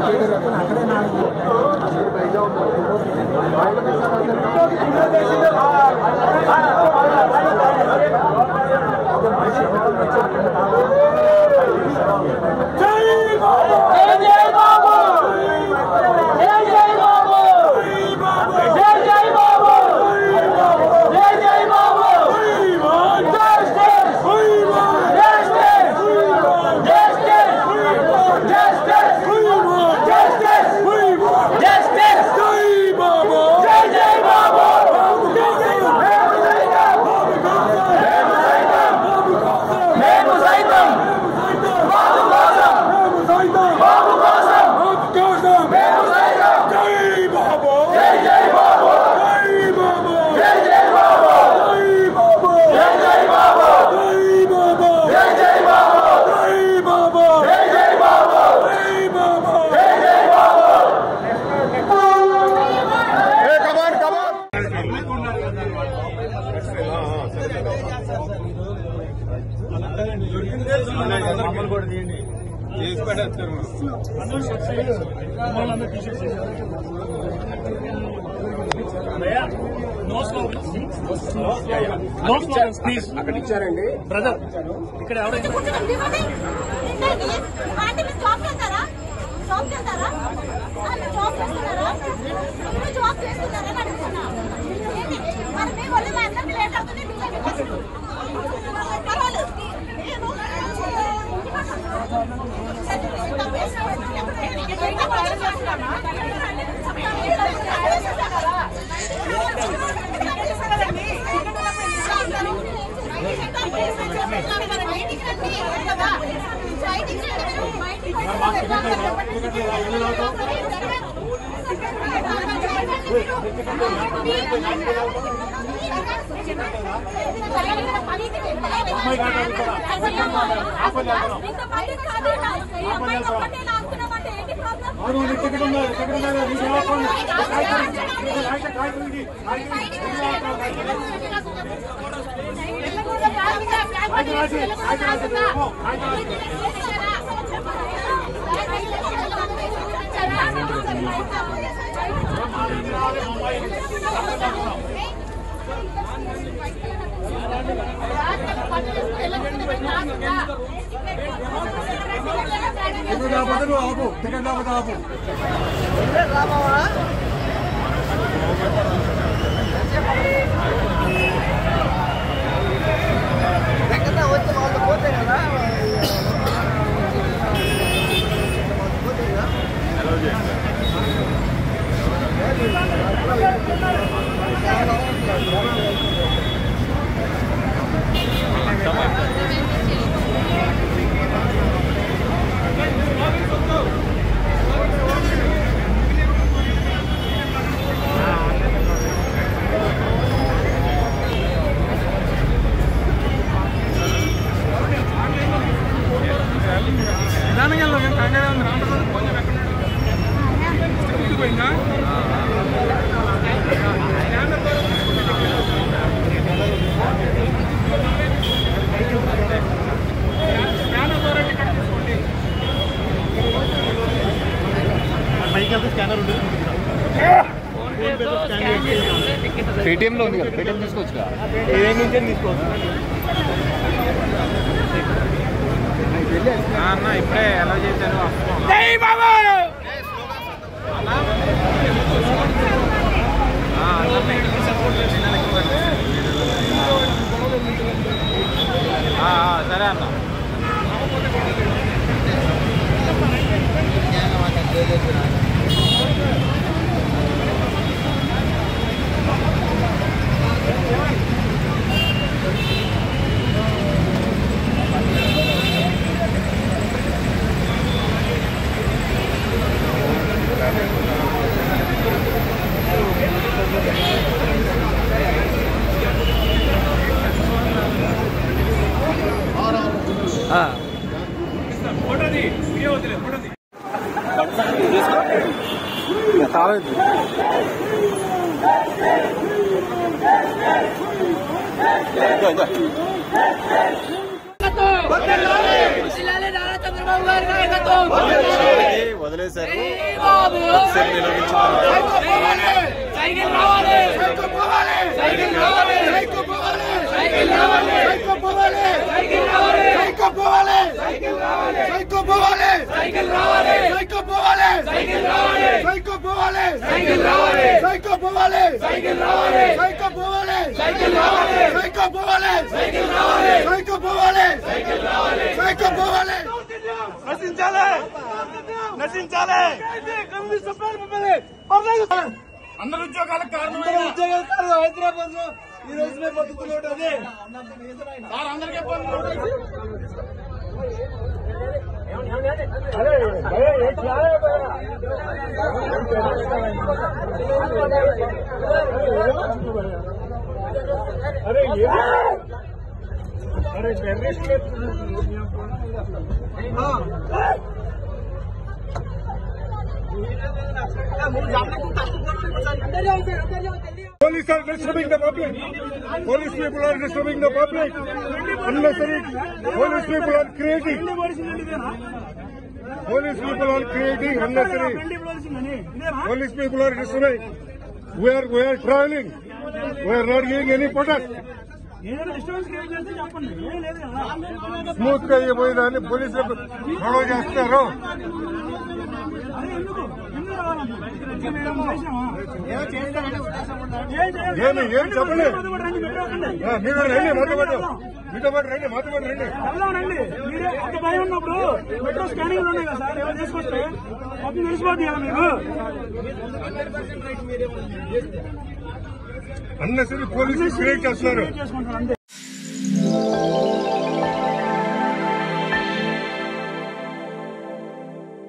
మమ్మల్ని కూడా తీయండి చేసి పెట్టేస్తారు ప్లీజ్ అక్కడ ఇచ్చారండి బ్రదర్ ఇక్కడ ఎవరైనా అంటే మీరు జాబ్ చేస్తారా జాబ్ చేస్తారా మీరు జాబ్ చేస్తున్నారా మీరు జాబ్ చేస్తున్నారా అని అడుగుతున్నా ఏంటి? మరి మీ వల్ల మా అందరికి లేట్ అవుతుంది మీకే మీకు పర్వాలేదు నేను ఆపు టికెట్ లేకపోతే ఆపు నిదానంగా వెళ్ళు, ఏం కంగారే ఉంది రామప్రసాద్ కొంచెం ఎక్కడ ముందుకు పోయిందా పేటిఎంలో ఉంది కదా పేటిఎం తీసుకోవచ్చు కదా ఏదేమి నుంచి తీసుకోవచ్చు అన్న ఇప్పుడే ఎలా చేశారు సరే అన్న ఫోటోది వీడియో వద్దులే ఫోటోది జిల్లాలే నారా చంద్రబాబు గారి నాయకత్వం వదిలేశారు పోలీసులు నిరోధించుకున్నారు నశించాలి నశించాలి అందరు ఉద్యోగాలకు కారణమైన ఉద్యోగాలు హైదరాబాద్ లో ఈ రోజు మేము బతుకుతున్నాడు అదే సార్ అందరికీ ఇబ్బందులు ఉంటాయి. Police are disturbing the public. Police people are disturbing the public. Unnecessary. Police people are creating. Police people are creating unnecessary. Police people are disturbing. We are we are traveling. We are not giving any protest. ఏదైనా disturbance create చేస్తే చెప్పండి ఏం లేదు కదా smooth గా అయిపోయిందని పోలీసులు గొడవ చేస్తారు అదే ఎందుకు ఎందుకు రావాలన్నా మేము చేసామా ఏమి ఏం చెప్పలేదు రండి పెట్టకండి ఆ, మీరు రండి మాతో పాటు మీతో పాటు రండి మాతో పాటు రండి వెళ్దాం రండి మీరే అంత భయం ఉన్నప్పుడు మెట్రో స్కానింగ్ ఉన్నాయి కదా సార్ ఎవరు తీసుకొస్తే మొత్తం తెలిసిపోద్ది కదా మీకు అన్నసరి పోలీసులు క్రియేట్ చేస్తున్నారు చేసుకుంటారు అంతే